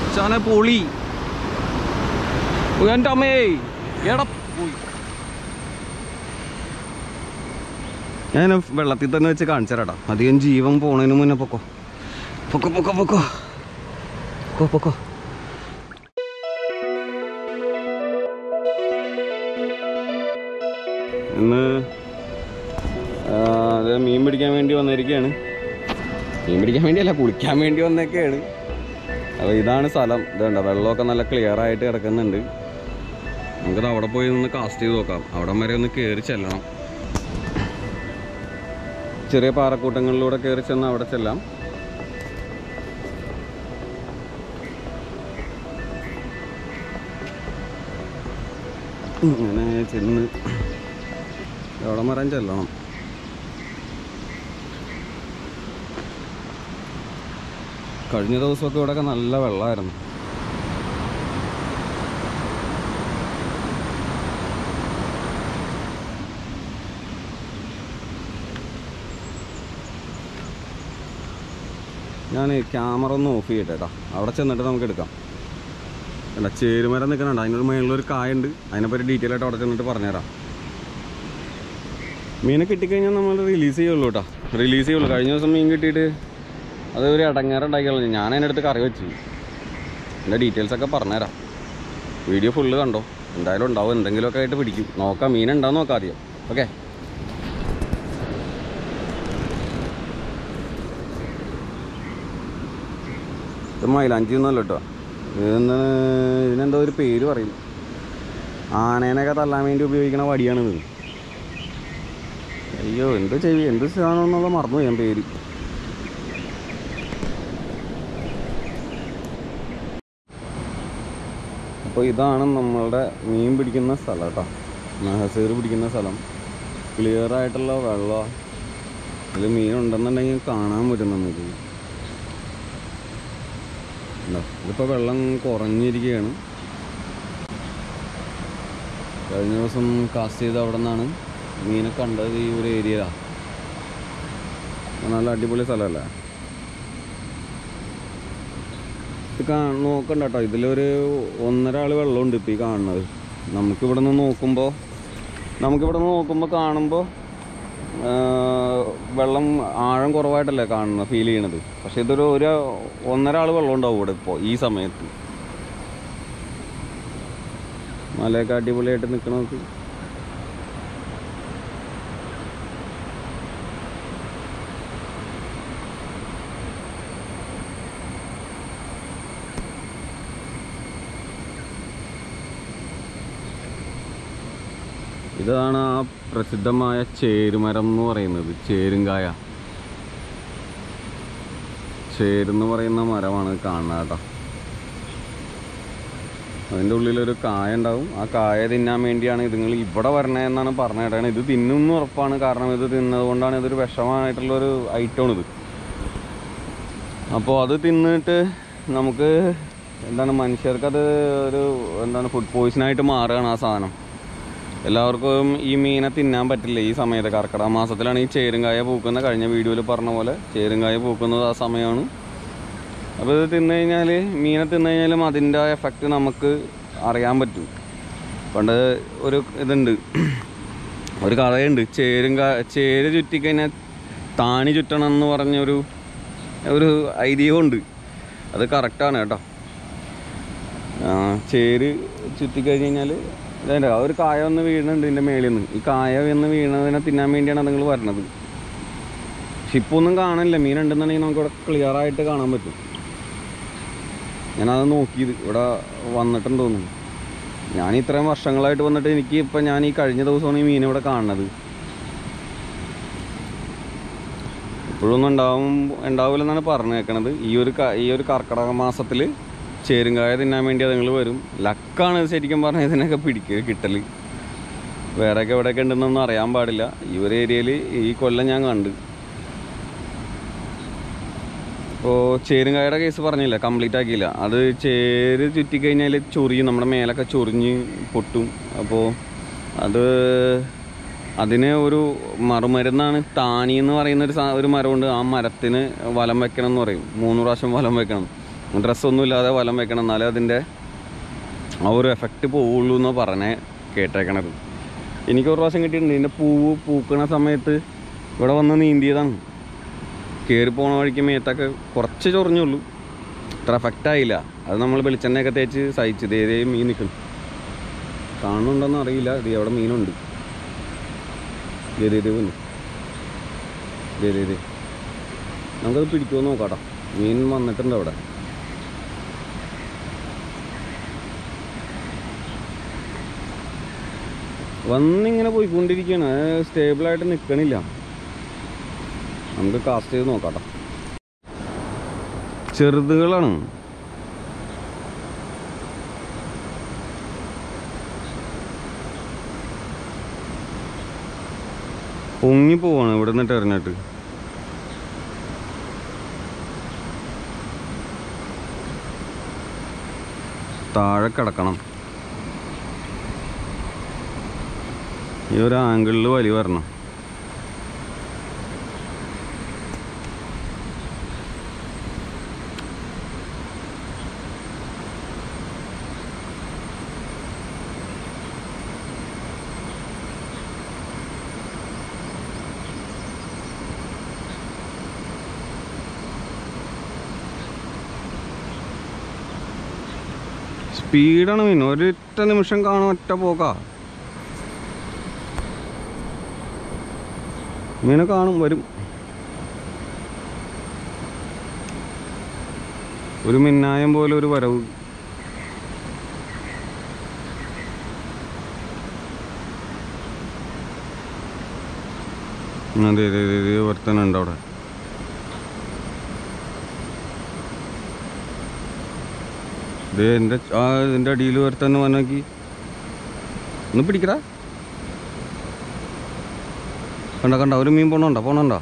മച്ചാനെ പൊളി ഓ, എൻ്റെ അമ്മേ എടാ പോയി ഞാൻ വെള്ളത്തിൽ തന്നെ വെച്ച് കാണിച്ചു തരാടാ അധികം ജീവൻ പോണതിന് മുന്നേ പൊക്കോ പൊക്കോ പൊക്കോ പൊക്കോ പൊക്കോ പൊക്കോ ഇന്ന് ആ, അത് മീൻ പിടിക്കാൻ വേണ്ടി വന്നിരിക്കുകയാണ് മീൻ പിടിക്കാൻ വേണ്ടിയല്ല കുളിക്കാൻ വേണ്ടി വന്നൊക്കെയാണ് അപ്പോൾ ഇതാണ് സ്ഥലം ഇതുണ്ട വെള്ളമൊക്കെ നല്ല ക്ലിയർ ആയിട്ട് കിടക്കുന്നുണ്ട് നമുക്കത് അവിടെ പോയി ഒന്ന് കാസ്റ്റ് ചെയ്ത് നോക്കാം അവിടെ വരെ ഒന്ന് കയറി ചെല്ലണം ചെറിയ പാറക്കൂട്ടങ്ങളിലൂടെ കയറി ചെന്ന് അവിടെ ചെല്ലാം ഇങ്ങനെ ചെന്ന് അവിടെ മരം ചെല്ലണം കഴിഞ്ഞ ദിവസമൊക്കെ ഇവിടെയൊക്കെ നല്ല വെള്ളമായിരുന്നു ഞാൻ ക്യാമറ ഒന്ന് ഓഫ് ചെയ്യട്ടെ കേട്ടോ അവിടെ ചെന്നിട്ട് നമുക്ക് എടുക്കാം അല്ല ചേരുമരം നിൽക്കണുണ്ട് അതിനൊരു മേളിലൊരു കായുണ്ട് അതിനെപ്പറ്റി ഡീറ്റെയിൽ ആയിട്ട് അവിടെ ചെന്നിട്ട് പറഞ്ഞുതരാം മീനെ കിട്ടിക്കഴിഞ്ഞാൽ നമ്മൾ റിലീസ് ചെയ്യുള്ളൂ കേട്ടോ റിലീസ് ചെയ്യുള്ളൂ കഴിഞ്ഞ ദിവസം മീൻ കിട്ടിയിട്ട് അത് ഒരു ഇടങ്ങേറുണ്ടാക്കിയുള്ളൂ ഞാൻ അതിനടുത്ത് കറി വെച്ചു എൻ്റെ ഡീറ്റെയിൽസ് ഒക്കെ പറഞ്ഞുതരാം വീഡിയോ ഫുള്ള് കണ്ടോ എന്തായാലും ഉണ്ടാവും എന്തെങ്കിലുമൊക്കെ ആയിട്ട് പിടിക്കും നോക്കാം മീൻ ഉണ്ടാവും നോക്കാം ആദ്യം ഓക്കെ ഇത് മൈലാഞ്ചി ഒന്നല്ല കേട്ടോ ഇതെന്ന് ഇതിനെന്തോ ഒരു പേര് പറയും ആനേനൊക്കെ തല്ലാൻ വേണ്ടി ഉപയോഗിക്കണ വടിയാണിത് അയ്യോ എന്ത് ചെയ്യും എന്ത് സാധനം എന്നുള്ള മറന്നു ഞാൻ പേര് അപ്പോൾ ഇതാണ് നമ്മളുടെ മീൻ പിടിക്കുന്ന സ്ഥലം കേട്ടോ മഹസീർ പിടിക്കുന്ന സ്ഥലം ക്ലിയർ ആയിട്ടുള്ള വെള്ളം ഇതിൽ മീൻ ഉണ്ടെന്നുണ്ടെങ്കിൽ കാണാൻ പറ്റും നമുക്ക് ഉണ്ടോ? ഇതിപ്പോൾ വെള്ളം കുറഞ്ഞിരിക്കുകയാണ് കഴിഞ്ഞ ദിവസം കാസ്റ്റ് ചെയ്ത് അവിടെ നിന്നാണ് മീനെ കണ്ടത് ഈ ഒരു ഏരിയയിലാണ് നല്ല അടിപൊളി സ്ഥലമല്ലേ ഇത് കാ നോക്കണ്ട കേട്ടോ ഇതിലൊരു ഒന്നര ആൾ വെള്ളമുണ്ട് ഇപ്പോൾ ഈ കാണുന്നത് നമുക്കിവിടെ നിന്ന് നോക്കുമ്പോൾ നമുക്കിവിടെ നിന്ന് നോക്കുമ്പോൾ കാണുമ്പോൾ വെള്ളം ആഴം കുറവായിട്ടല്ലേ കാണുന്നത് ഫീൽ ചെയ്യണത് പക്ഷെ ഇതൊരു ഒരു ഒന്നര ആൾ വെള്ളം ഉണ്ടാവും ഇവിടെ ഇപ്പോൾ ഈ സമയത്ത് മലയൊക്കെ അടിപൊളിയായിട്ട് നിൽക്കണ നോക്ക് ഇതാണ് ആ പ്രസിദ്ധമായ ചേരുമരം എന്ന് പറയുന്നത് ചേരുങ്കായ ചേരെന്ന് പറയുന്ന മരമാണ് കാണുന്നത് കേട്ടോ അതിൻ്റെ ഉള്ളിലൊരു കായ ഉണ്ടാവും ആ കായ തിന്നാൻ വേണ്ടിയാണ് ഇതുങ്ങൾ ഇവിടെ വരണേ എന്നാണ് പറഞ്ഞു കേട്ടത് ഇത് തിന്നുമെന്ന് ഉറപ്പാണ് കാരണം ഇത് തിന്നത് കൊണ്ടാണ് ഇതൊരു വിഷമമായിട്ടുള്ളൊരു ഐറ്റമാണിത് അപ്പോൾ അത് തിന്നിട്ട് നമുക്ക് എന്താണ് മനുഷ്യർക്കത് ഒരു എന്താണ് ഫുഡ് പോയിസണായിട്ട് മാറുകയാണ് ആ സാധനം എല്ലാവർക്കും ഈ മീനെ തിന്നാൻ പറ്റില്ല ഈ സമയത്ത് കർക്കിടക മാസത്തിലാണ് ഈ ചേരുങ്കായ പൂക്കുന്ന കഴിഞ്ഞ വീഡിയോയിൽ പറഞ്ഞ പോലെ ചേരുങ്കായ പൂക്കുന്നത് ആ സമയമാണ് അപ്പോൾ ഇത് തിന്നു കഴിഞ്ഞാൽ മീനെ തിന്നു കഴിഞ്ഞാലും അതിൻ്റെ എഫക്റ്റ് നമുക്ക് അറിയാൻ പറ്റും പണ്ട് ഒരു ഇതുണ്ട് ഒരു കഥയുണ്ട് ചേരുങ്കാ ചേര് ചുറ്റിക്കഴിഞ്ഞാൽ താണി ചുറ്റണം എന്ന് പറഞ്ഞൊരു ഒരു ഐതിഹ്യമുണ്ട് അത് കറക്റ്റാണ് കേട്ടോ ആ, ചേര് ചുറ്റിക്കഴിഞ്ഞ് കഴിഞ്ഞാൽ ഇതേണ്ട ആ ഒരു കായ വന്ന് വീഴുന്നുണ്ട് ഇതിൻ്റെ മേളിൽ നിന്ന് ഈ കായ വന്ന് വീണതിനെ തിന്നാൻ വേണ്ടിയാണ് നിങ്ങൾ വരണത് പക്ഷെ ഇപ്പോൾ ഒന്നും കാണില്ല മീൻ ഉണ്ടെന്നുണ്ടെങ്കിൽ നമുക്ക് ഇവിടെ ക്ലിയർ ആയിട്ട് കാണാൻ പറ്റും ഞാനത് നോക്കിയത് ഇവിടെ വന്നിട്ടുണ്ടെന്ന് തോന്നുന്നു ഞാൻ ഇത്രയും വർഷങ്ങളായിട്ട് വന്നിട്ട് എനിക്ക് ഇപ്പം ഞാൻ ഈ കഴിഞ്ഞ ദിവസമാണ് ഈ മീൻ ഇവിടെ കാണുന്നത് ഇപ്പോഴൊന്നും ഉണ്ടാവും ഉണ്ടാവില്ലെന്നാണ് പറഞ്ഞേക്കണത് ഈ ഒരു ക- ഈ ഒരു കർക്കിടക മാസത്തിൽ ചേരുങ്കായ തിന്നാൻ വേണ്ടി അതുങ്ങൾ വരും ലക്കാണ് ഇത് ശരിക്കും പറഞ്ഞാൽ ഇതിനൊക്കെ പിടിക്കുക കിട്ടൽ വേറെയൊക്കെ എവിടെയൊക്കെ ഉണ്ടെന്നൊന്നും അറിയാൻ പാടില്ല ഈ ഒരു ഏരിയയിൽ ഈ കൊല്ലം ഞാൻ കണ്ട് ഇപ്പോൾ ചേരുങ്കായുടെ കേസ് പറഞ്ഞില്ല കംപ്ലീറ്റ് ആക്കിയില്ല അത് ചേര് ചുറ്റിക്കഴിഞ്ഞാൽ ചൊറിയും നമ്മുടെ മേലൊക്കെ ചൊറിഞ്ഞ് പൊട്ടും അപ്പോൾ അത് അതിന് ഒരു മറുമരുന്നാണ് താനി എന്ന് പറയുന്ന ഒരു സാ- ഒരു മരമുണ്ട് ആ മരത്തിന് വലം വെക്കണം എന്ന് പറയും മൂന്ന് പ്രാവശ്യം വലം വെക്കണം ഡ്രസ്സൊന്നും ഇല്ലാതെ വലം വെക്കണം എന്നാലേ അതിൻ്റെ ആ ഒരു എഫക്റ്റ് പോവുള്ളൂ എന്ന് പറഞ്ഞേ കേട്ടേക്കണത് എനിക്ക് ഒരു പ്രാവശ്യം കിട്ടിയിട്ടുണ്ട് ഇതിൻ്റെ പൂവ് പൂക്കണ സമയത്ത് ഇവിടെ വന്ന് നീന്തിയതാണ് കയറി പോണ വഴിക്ക് മേത്തൊക്കെ കുറച്ച് ചൊറിഞ്ഞുള്ളൂ അത്ര എഫക്റ്റ് ആയില്ല അത് നമ്മൾ വെളിച്ചെണ്ണയൊക്കെ തേച്ച് സഹിച്ച് ഇതേ ഇതേ മീൻ നിൽക്കണം കാണുന്നുണ്ടോന്ന് അറിയില്ല ഇത് അവിടെ മീനുണ്ട് ദേ ദേ ദേ വന്നു ദേ ദേ ദേ നമുക്കത് പിടിക്കുമോ നോക്കാട്ടോ മീൻ വന്നിട്ടുണ്ട് അവിടെ വന്നിങ്ങനെ പോയിക്കൊണ്ടിരിക്കുകയാണ് സ്റ്റേബിളായിട്ട് നിൽക്കണില്ല നമുക്ക് കാസ്റ്റ് ചെയ്ത് നോക്കാട്ടോ ചെറുതുകളാണ് പൊങ്ങി പോവാണ് ഇവിടെ നിന്നിട്ട് എറിഞ്ഞിട്ട് താഴെ കിടക്കണം ഈ ഒരു ആംഗിളിൽ വലി വരണം സ്പീഡാണ് മീൻ ഒരൊറ്റ നിമിഷം കാണും ഒറ്റ പോക്കാ മീനെ കാണും വരും ഒരു മിന്നായം പോലെ ഒരു വരവ് അതെ അതെ അതെ അതെ ഒരുത്തനുണ്ട് അവിടെ ദേ എൻ്റെ ആ ഇതിൻ്റെ അടിയിൽ ഒരുത്തന്നെ വന്നോക്കി ഒന്ന് പിടിക്കടാ കണ്ട കണ്ട ഒരു മീൻ പോണുണ്ടോ പോണുണ്ടോ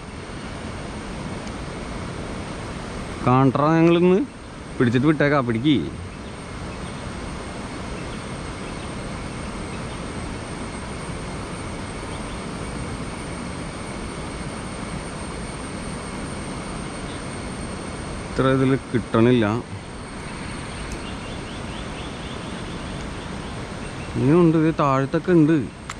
കാണ്ടറ ഞങ്ങളിന്ന് പിടിച്ചിട്ട് വിട്ടേക്കാ പിടിക്ക് ഇത്ര ഇതിൽ കിട്ടണില്ല ഇനിയുണ്ട് ഇത് താഴത്തൊക്കെ ഉണ്ട്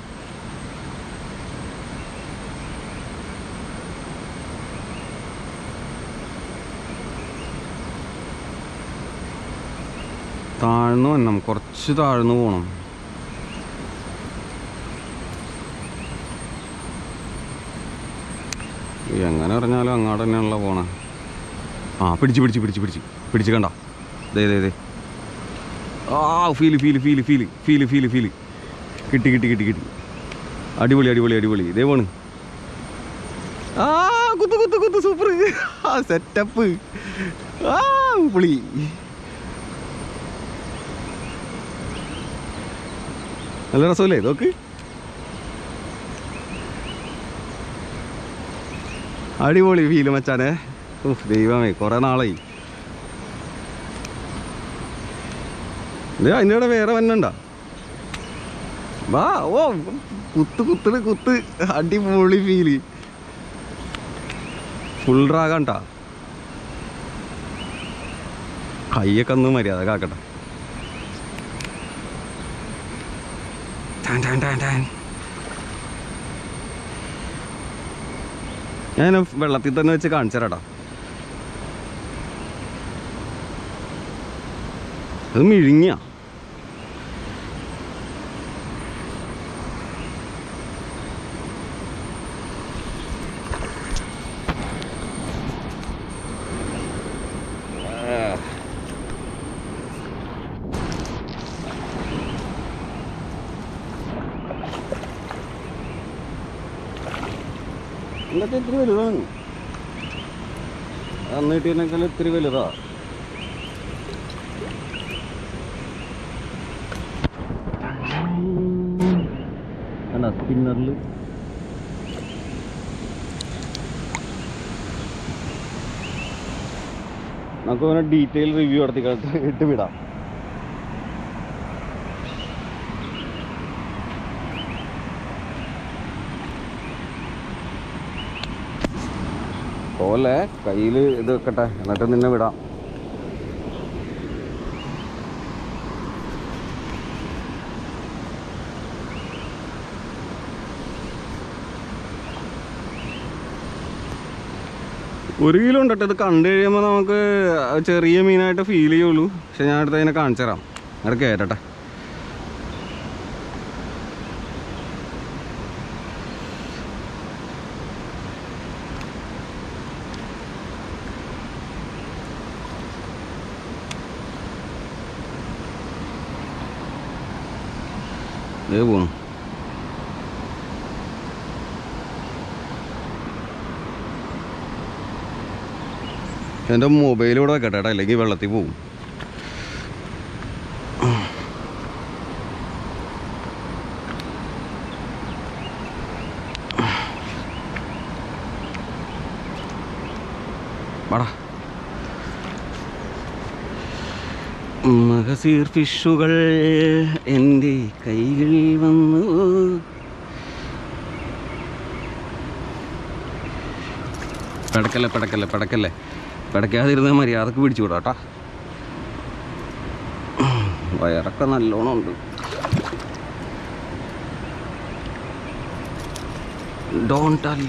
താഴ്ന്നു വരണം കുറച്ച് താഴ്ന്നു പോണം എങ്ങനെ പറഞ്ഞാലും അങ്ങോട്ട് തന്നെയാണല്ലോ പോണേ ആ പിടിച്ച് പിടിച്ച് പിടിച്ച് പിടിച്ച് പിടിച്ച് കണ്ട ദേ ദേ ദേ ആ feel feel feel feel feel feel feel കിട്ടി കിട്ടി കിട്ടി കിട്ടി അടിപൊളി അടിപൊളി അടിപൊളി ഇതേ പോണ് ആ കുത്ത് കുത്ത് കുത്ത് സൂപ്പർ ആ സെറ്റപ്പ് ആ പുളി നല്ല രസമല്ലേ നോക്ക് അടിപൊളി ഫീല് മച്ചാനെ ഉഫ്, ദൈവമേ കുറെ നാളായി ഇത് അതിൻ്റെ കൂടെ വേറെ വന്നണ്ട വാ ഓ കുത്ത് കുത്തിന് കുത്ത് അടിപൊളി ഫീല് ഫുൾ ഡ്രാഗണ്ട കയ്യൊക്കെ ഒന്ന് മര്യാദ കാക്കട്ടെ ടാൻ ടാൻ ടാൻ ടാൻ ഞാൻ വെള്ളത്തിൽ തന്നെ വെച്ച് കാണിച്ചു തരാടാ അത് മിഴുങ്ങിയ ഇതൊക്കെ ഇത്തിരി വലുതാണ് അന്ന് കിട്ടിയതിനേക്കാൾ ഇത്തിരി വലുതാ കണ്ട സ്പിന്നറിൽ നമുക്ക് അവനെ ഡീറ്റെയിൽ റിവ്യൂ നടത്തി കള- ഇട്ട് വിടാം പോലെ കയ്യിൽ ഇത് വെക്കട്ടെ എന്നിട്ട് നിന്നെ വിടാം ഒരു കിലോ ഉണ്ട് കേട്ടോ ഇത് കണ്ടു കഴിയുമ്പോൾ നമുക്ക് ചെറിയ മീനായിട്ട് ഫീൽ ചെയ്യുള്ളൂ പക്ഷെ ഞാൻ അടുത്ത് അതിനെ കാണിച്ചു തരാം അവിടെ കയറ്റട്ടെ ദേ പോണു എൻ്റെ മൊബൈൽ ഇവിടെ വെക്കട്ടെ കേട്ടോ അല്ലെങ്കിൽ വെള്ളത്തിൽ പോവും വാടാ മഹസീർ ഫിഷുകൾ എൻ്റെ കൈകൾ വന്നു പടക്കല്ലേ പടക്കല്ലേ പടക്കല്ലേ പടക്കാതിരുന്ന മര്യാദക്ക് പിടിച്ചു വിടാട്ടാ വയറൊക്കെ നല്ലോണം ഉണ്ട് ഡോണ്ട് അല്ല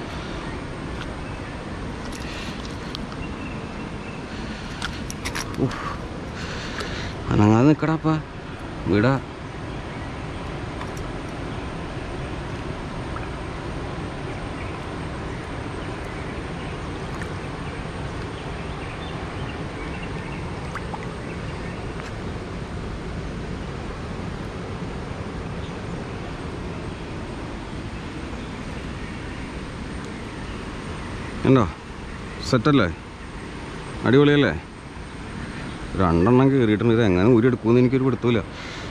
അനങ്ങാതെ നിൽക്കടാപ്പാ വീടാ ഉണ്ടോ സെറ്റല്ലേ അടിപൊളിയല്ലേ രണ്ടെണ്ണം കയറിയിട്ടുണ്ട് ഇത് എങ്ങനെ ഊരി എടുക്കുമെന്ന് എനിക്കൊരു പിടുത്തമില്ല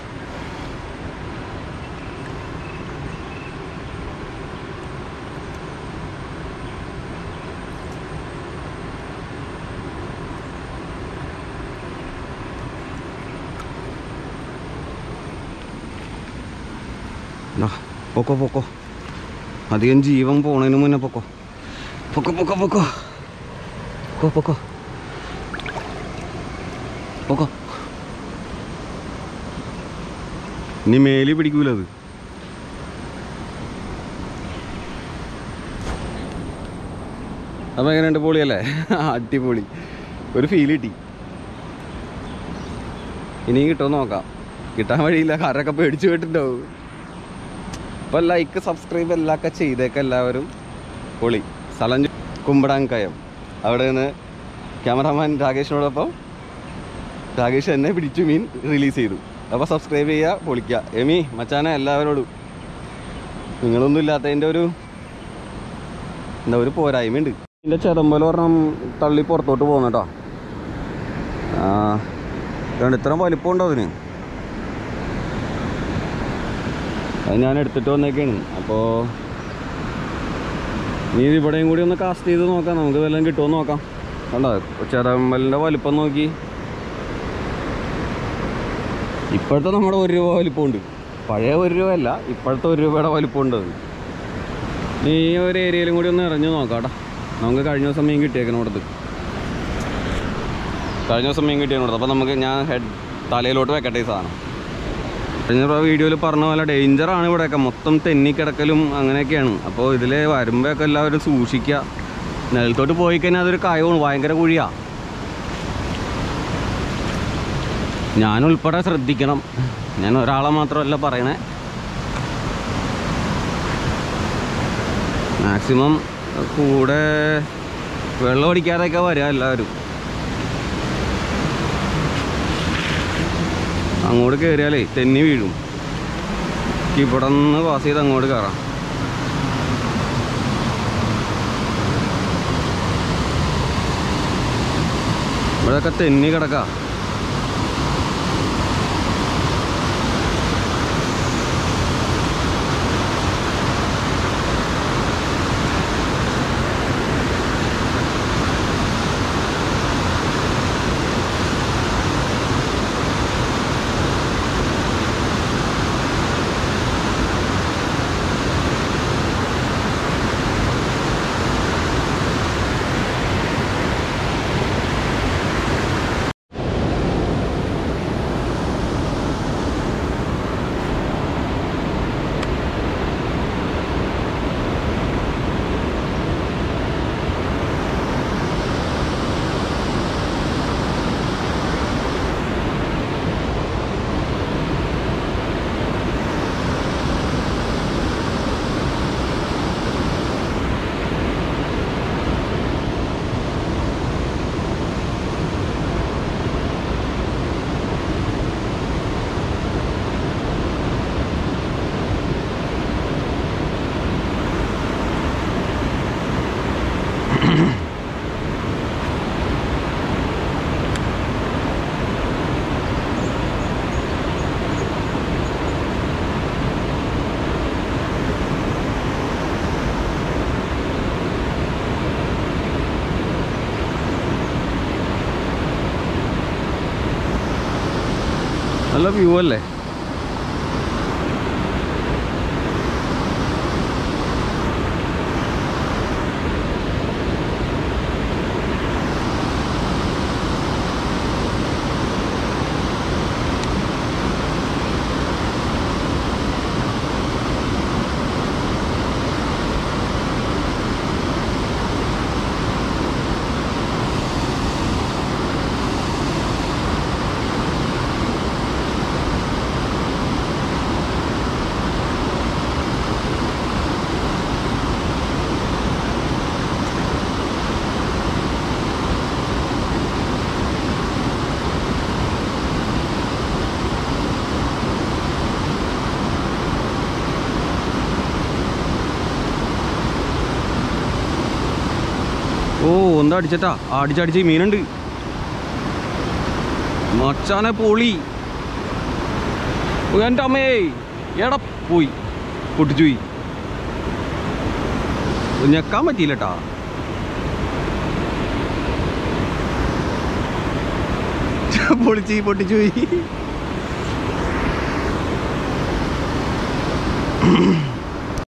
ദാ, പൊക്കോ പൊക്കോ അധികം ജീവൻ പോണതിന് മുന്നേ പൊക്കോ പൊക്കോ പൊക്കോ പൊക്കോ പൊക്കോ പൊക്കോ പൊക്കോ ഇനി മേലി പിടിക്കൂല അത് അപ്പം എങ്ങനെയുണ്ട് പൊളിയല്ലേ അടിപൊളി ഒരു ഫീൽ കിട്ടി ഇനി കിട്ടുമെന്ന് നോക്കാം കിട്ടാൻ വഴിയില്ല കാരൊക്കെ പേടിച്ചു കേട്ടിട്ടുണ്ടാവും ഇപ്പം ലൈക്ക് സബ്സ്ക്രൈബ് എല്ലാം ഒക്കെ ചെയ്തേക്ക എല്ലാവരും പൊളി സ്ഥലം ചു- കുമ്പടാങ്കയം അവിടെ നിന്ന് ക്യാമറാമാൻ രാകേഷിനോടൊപ്പം രാകേഷ് എന്നെ പിടിച്ചു മീൻ റിലീസ് ചെയ്തു അപ്പോൾ സബ്സ്ക്രൈബ് ചെയ്യുക പൊളിക്കുക എമി മച്ചാനെ എല്ലാവരോടും നിങ്ങളൊന്നും ഇല്ലാത്തതിൻ്റെ ഒരു എന്താ ഒരു പോരായ്മയുണ്ട് ഇതിൻ്റെ ചെതമ്പൽ ഒരെണ്ണം തള്ളി പുറത്തോട്ട് പോകുന്നു കേട്ടോ ആ ഇതുകൊണ്ട് ഇത്ര വലിപ്പം ഉണ്ടോ അതിന് അത് ഞാൻ എടുത്തിട്ട് വന്നേക്കാണ് അപ്പോൾ നീ ഇത് ഇവിടെയും കൂടി ഒന്ന് കാസ്റ്റ് ചെയ്ത് നോക്കാം നമുക്ക് വല്ലതും കിട്ടുമോ നോക്കാം കണ്ടോ ചെതമ്പലിൻ്റെ വലിപ്പം നോക്കി ഇപ്പോഴത്തെ നമ്മുടെ ഒരു രൂപ വലിപ്പമുണ്ട് പഴയ ഒരു രൂപ അല്ല ഇപ്പോഴത്തെ ഒരു രൂപയുടെ വലിപ്പമുണ്ട് അത് നീ ഈ ഒരു ഏരിയയിലും കൂടി ഒന്ന് ഇറങ്ങി നോക്കാം കേട്ടോ നമുക്ക് കഴിഞ്ഞ ദിവസം മീൻ കിട്ടിയേക്കണം ഇവിടുത്തെ കഴിഞ്ഞ ദിവസം മീൻ കിട്ടിയാണ് അപ്പോൾ നമുക്ക് ഞാൻ ഹെഡ് തലയിലോട്ട് വെക്കട്ടെ ഈ സാധനം കഴിഞ്ഞ വീഡിയോയിൽ പറഞ്ഞ പോലെ ഡേഞ്ചറാണ് ഇവിടെയൊക്കെ മൊത്തം തെന്നിക്കിടക്കലും അങ്ങനെയൊക്കെയാണ് അപ്പോൾ ഇതിൽ വരുമ്പോഴൊക്കെ എല്ലാവരും സൂക്ഷിക്കുക നിലത്തോട്ട് പോയി കഴിഞ്ഞാൽ അതൊരു കായമാണ് ഭയങ്കര കുഴിയാണ് ഞാൻ ഉൾപ്പെടെ ശ്രദ്ധിക്കണം ഞാൻ ഒരാളെ മാത്രമല്ല പറയണേ മാക്സിമം കൂടെ വെള്ളം അടിക്കാതെയൊക്കെ വരിക എല്ലാവരും അങ്ങോട്ട് കയറിയാലേ തെന്നി വീഴും ഇവിടെ നിന്ന് പാസ് ചെയ്ത് അങ്ങോട്ട് കയറാം ഇവിടെയൊക്കെ തെന്നി കിടക്കാം നല്ല വ്യൂ അല്ലേ ഓ എന്താ അടിച്ചട്ടാ അടിച്ചടിച്ച് മീനുണ്ട് മച്ചാനെ പൊളി ഓ, എൻ്റെ അമ്മേ എടാ പോയി പൊട്ടിച്ചു പോയി ഓ, ഞെക്കാൻ പറ്റിയില്ലട്ടാ പൊളിച്ച് പൊട്ടിച്ചു പോയി